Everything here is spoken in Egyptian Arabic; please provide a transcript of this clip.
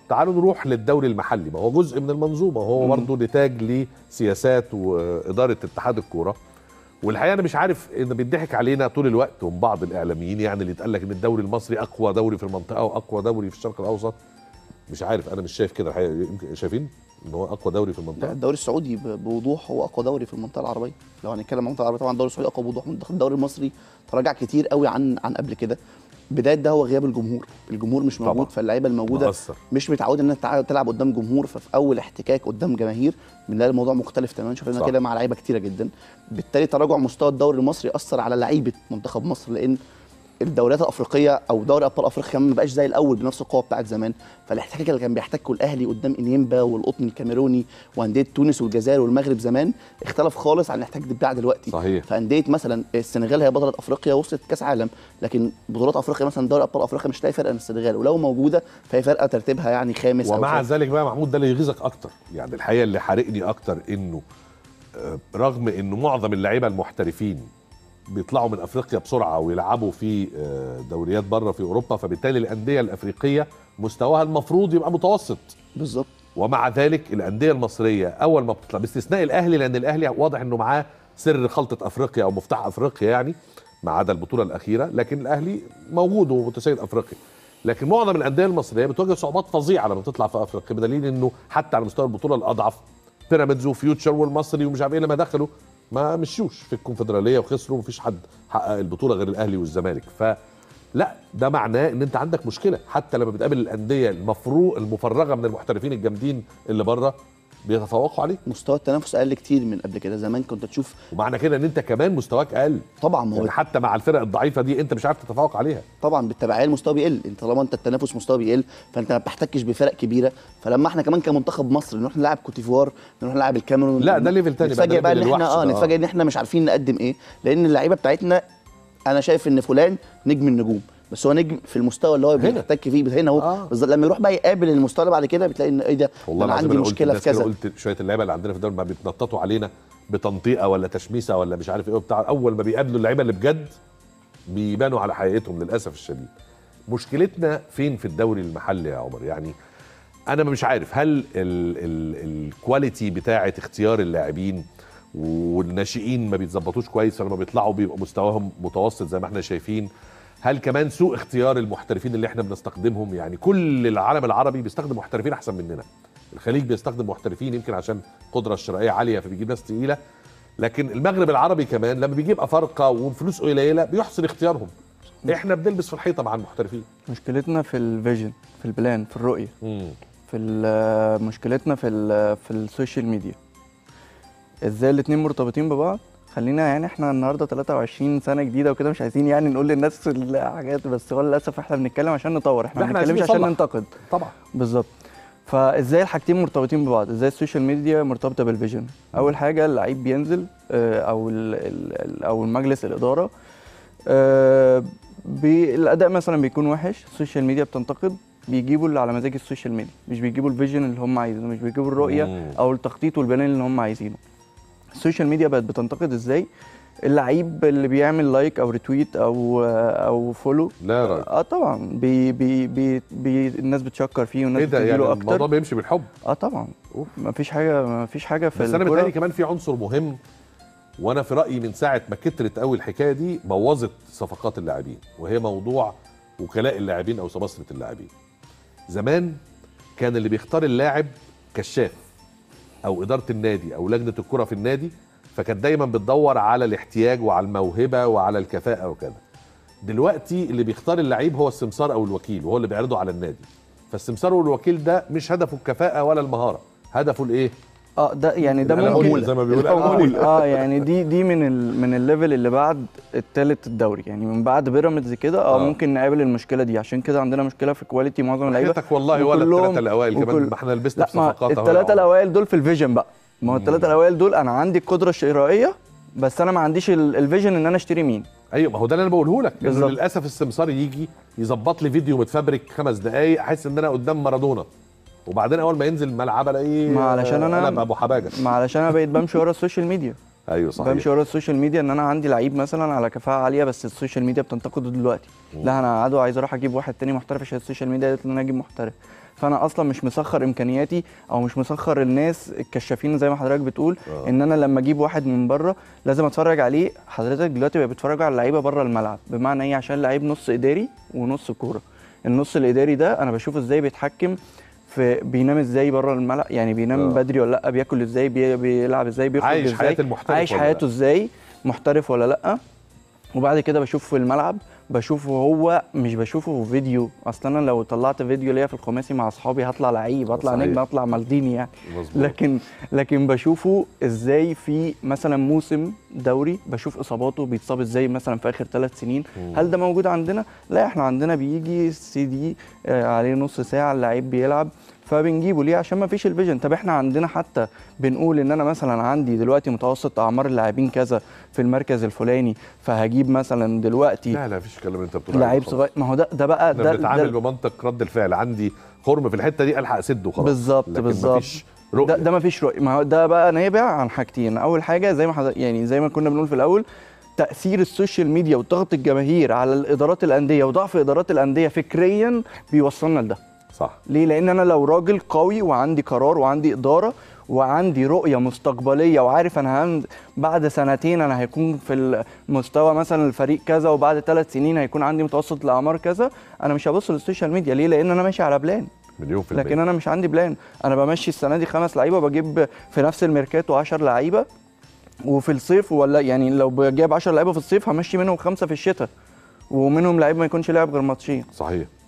تعالوا نروح للدوري المحلي ما هو جزء من المنظومه هو مم. برضه نتاج لسياسات واداره اتحاد الكوره والحقيقه انا مش عارف ان بيضحك علينا طول الوقت ومن بعض الاعلاميين يعني اللي يتقال لك ان الدوري المصري اقوى دوري في المنطقه واقوى دوري في الشرق الاوسط مش عارف انا مش شايف كده الحقيقه يمكن شايفين ان هو اقوى دوري في لا المنطقه الدوري السعودي ب- بوضوح هو اقوى دوري في المنطقه العربيه لو هنتكلم عن المنطقه العربيه طبعا الدوري السعودي اقوى بوضوح منتخب الدوري المصري تراجع كتير قوي عن عن قبل كده بدايه ده هو غياب الجمهور الجمهور مش موجود طبعاً. فاللعيبه الموجوده مؤثر مش متعوده انها تع- تلعب قدام جمهور ففي اول احتكاك قدام جماهير بنلاقي الموضوع مختلف تماما شفنا صح. كده مع لعيبه كتيره جدا بالتالي تراجع مستوى الدوري المصري اثر على لعيبه منتخب مصر لان الدوريات الافريقيه او دوري ابطال افريقيا كمان ما بقاش زي الاول بنفس القوه بتاعت زمان فالاحتكاك اللي كان بيحتكه الاهلي قدام انيمبا والقطن الكاميروني وانديه تونس والجزائر والمغرب زمان اختلف خالص عن الاحتكاك بتاع دلوقتي صحيح فانديه مثلا السنغال هي بطله افريقيا وصلت كاس عالم لكن بطولات افريقيا مثلا دوري ابطال افريقيا مش لاقي فرقه من السنغال ولو موجوده فهي فرقه ترتيبها يعني خامس ومع او سادس. ذلك بقى محمود ده اللي يغيظك اكتر يعني الحقيقه اللي حارقني اكتر انه آه، رغم انه معظم اللعيبه المحترفين بيطلعوا من افريقيا بسرعه ويلعبوا في آه، دوريات بره في اوروبا فبالتالي الانديه الافريقيه مستواها المفروض يبقى متوسط بالظبط ومع ذلك الانديه المصريه اول ما بتطلع باستثناء الاهلي لان الاهلي واضح انه معاه سر خلطه افريقيا او مفتاح افريقيا يعني ما عدا البطوله الاخيره لكن الاهلي موجود ومتسيد افريقيا لكن معظم الانديه المصريه بتواجه صعوبات فظيعه لما تطلع في افريقيا بدليل انه حتى على مستوى البطوله الاضعف بيراميدز وفيوتشر والمصري ومش عارف ايه لما دخلوا ما مشوش في الكونفدراليه وخسروا ومفيش حد حقق البطوله غير الاهلي والزمالك ف لا ده معناه ان انت عندك مشكله حتى لما بتقابل الانديه المفروض المفرغه من المحترفين الجامدين اللي بره بيتفوقوا عليك مستوى التنافس اقل كتير من قبل كده زمان كنت تشوف ومعنى كده ان انت كمان مستواك اقل طبعا ما هو يعني حتى مع الفرق الضعيفه دي انت مش عارف تتفوق عليها طبعا بالتبعيه المستوى بيقل انت طالما انت التنافس مستوى بيقل فانت ما بتحتكش بفرق كبيره فلما احنا كمان كمنتخب مصر نروح نلعب كوتيفوار نروح نلعب الكاميرون لا، ده ليفل تاني بقى، ده نتفاجئ بقى ان ليفل احنا الوحش اه ده، آه. نتفاجئ ان احنا مش عارفين نقدم ايه لان اللعيبه بتاعتنا انا شايف ان فلان نجم النجوم بس هو نجم في المستوى اللي هو هنا. بيحتك فيه هنا اهو آه. بالظبط لما يروح بقى يقابل المستوى اللي بعد كده بتلاقي ان ايه ده والله انا العظيم عندي قلت مشكله الناس في كده، كذا قلت شويه اللعيبه اللي عندنا في الدوري ما بيتنططوا علينا بتنطيقه ولا تشميسه ولا مش عارف ايه وبتاع اول ما بيقابلوا اللعيبه اللي بجد بيبانوا على حقيقتهم للاسف الشديد مشكلتنا فين في الدوري المحلي يا عمر يعني انا مش عارف هل الكواليتي بتاعه اختيار اللاعبين والناشئين ما بيتظبطوش كويس فلما بيطلعوا بيبقى مستواهم متوسط زي ما احنا شايفين هل كمان سوء اختيار المحترفين اللي احنا بنستخدمهم يعني كل العالم العربي بيستخدم محترفين احسن مننا الخليج بيستخدم محترفين يمكن عشان القدره الشرائيه عاليه فبيجيب ناس تقيله لكن المغرب العربي كمان لما بيجيب افارقه وفلوس قليله بيحسن اختيارهم احنا بنلبس في الحيطه مع المحترفين مشكلتنا في الفيجن في البلان في الرؤيه مم. في ال- مشكلتنا في ال- في السوشيال ميديا ازاي الاتنين مرتبطين ببعض خلينا يعني احنا النهارده 23 سنه جديده وكده مش عايزين يعني نقول للناس الحاجات بس هو للاسف احنا بنتكلم عشان نطور احنا لا، ما احنا عايزين بنتكلمش عشان نصلح. ننتقد طبعا بالظبط فازاي الحاجتين مرتبطين ببعض ازاي السوشيال ميديا مرتبطه بالفيجن اول حاجه اللعيب بينزل آه، او ال ال او المجلس الاداره آه، بي- الاداء مثلا بيكون وحش السوشيال ميديا بتنتقد بيجيبوا اللي على مزاج السوشيال ميديا مش بيجيبوا الفيجن اللي هم عايزينه مش بيجيبوا الرؤيه مم. او التخطيط والبلان اللي هم عايزينه السوشيال ميديا بقت بتنتقد ازاي اللعيب اللي بيعمل لايك او ريتويت او او فولو لا يا راجل اه طبعا بي بي بي, بي الناس بتشكر فيه والناس ايه ده يعني بتديله الموضوع اكتر بيمشي بالحب اه طبعا أوف. ما فيش حاجه ما فيش حاجه في بس انا الكورة. بيتهيألي كمان في عنصر مهم وانا في رايي من ساعه ما كترت قوي الحكايه دي بوظت صفقات اللاعبين وهي موضوع وكلاء اللاعبين او سباسره اللاعبين زمان كان اللي بيختار اللاعب كشاف او اداره النادي او لجنه الكره في النادي فكانت دايما بتدور على الاحتياج وعلى الموهبه وعلى الكفاءه وكذا دلوقتي اللي بيختار اللعيب هو السمسار او الوكيل وهو اللي بيعرضه على النادي فالسمسار والوكيل ده مش هدفه الكفاءه ولا المهاره هدفه الايه اه ده يعني ده العمولة ممكن زي ما بيقول العمول اه يعني دي دي من ال من الليفل اللي بعد التالت الدوري يعني من بعد بيراميدز كده اه آه. ممكن نقابل المشكله دي عشان كده عندنا مشكله في كواليتي معظم اللعيبه حياتك والله ولا وكلهم- الثلاثه الاوائل كمان وكل- ما احنا لبسنا لا ما بصفقات أهو يا الثلاثه عمر. الاوائل دول في الفيجن بقى ما هو الثلاثه الاوائل دول انا عندي القدره الشرائيه بس انا ما عنديش ال- الفيجن ان انا اشتري مين ايوه ما هو ده اللي انا بقوله لك انه بالظبط. للاسف السمسار يجي يظبط لي فيديو متفبرك خمس دقائق احس ان انا قدام مارادونا وبعدين اول ما ينزل الملعب الاقيه ما علشان أنا- قلب ابو حباجه ما علشان انا بقيت بمشي ورا السوشيال ميديا ايوه صحيح بمشي ورا السوشيال ميديا ان انا عندي لعيب مثلا على كفاءه عاليه بس السوشيال ميديا بتنتقده دلوقتي لا انا قعدوا عايز اروح اجيب واحد تاني محترف عشان السوشيال ميديا قالت لي ان انا اجيب محترف فانا اصلا مش مسخر امكانياتي او مش مسخر الناس الكشافين زي ما حضرتك بتقول آه. ان انا لما اجيب واحد من بره لازم اتفرج عليه حضرتك دلوقتي بقى بتتفرج على اللعيبه بره الملعب بمعنى ايه عشان لعيب نص اداري ونص كوره النص الاداري ده انا بشوف ازاي بيتحكم في بينام ازاي بره الملعب يعني بينام آه. بدري ولا لا بياكل ازاي بي- بيلعب ازاي بيخرج عايش ازاي حياة المحترف عايش ولا حياته لأ؟ ازاي محترف ولا لا وبعد كده بشوفه في الملعب بشوفه هو مش بشوفه في فيديو اصلا انا لو طلعت فيديو ليا في الخماسي مع اصحابي هطلع لعيب هطلع صحيح. نجم هطلع مالديني يعني مظبوط. لكن لكن بشوفه ازاي في مثلا موسم دوري بشوف اصاباته بيتصاب ازاي مثلا في اخر ثلاث سنين هل ده موجود عندنا لا احنا عندنا بيجي سي دي آه، عليه نص ساعه اللعيب بيلعب فبنجيبه ليه عشان ما فيش الفيجن طب احنا عندنا حتى بنقول ان انا مثلا عندي دلوقتي متوسط اعمار اللاعبين كذا في المركز الفلاني فهجيب مثلا دلوقتي لا لا مفيش الكلام اللي انت بتقول عليه لعيب خالص. صغير ما هو ده ده بقى احنا ده, بنتعامل ده بمنطق رد الفعل عندي خرم في الحته دي الحق اسده خلاص بالظبط لكن بالظبط مفيش رؤيه ده, ده ما فيش رؤيه ما هو ده بقى نابع عن حاجتين اول حاجه زي ما حضر يعني زي ما كنا بنقول في الاول تاثير السوشيال ميديا وضغط الجماهير على الادارات الانديه وضعف ادارات الانديه فكريا بيوصلنا لده صح ليه لان انا لو راجل قوي وعندي قرار وعندي اداره وعندي رؤيه مستقبليه وعارف انا هن- بعد سنتين انا هيكون في المستوى مثلا الفريق كذا وبعد ثلاث سنين هيكون عندي متوسط الاعمار كذا انا مش هبص للسوشيال ميديا ليه لان انا ماشي على بلان مليون في المية لكن انا مش عندي بلان انا بمشي السنه دي خمس لعيبه بجيب في نفس الميركاتو 10 لعيبه وفي الصيف ولا يعني لو جايب 10 لعيبه في الصيف همشي منهم خمسه في الشتاء ومنهم لعيب ما يكونش لاعب غير ماتشين صحيح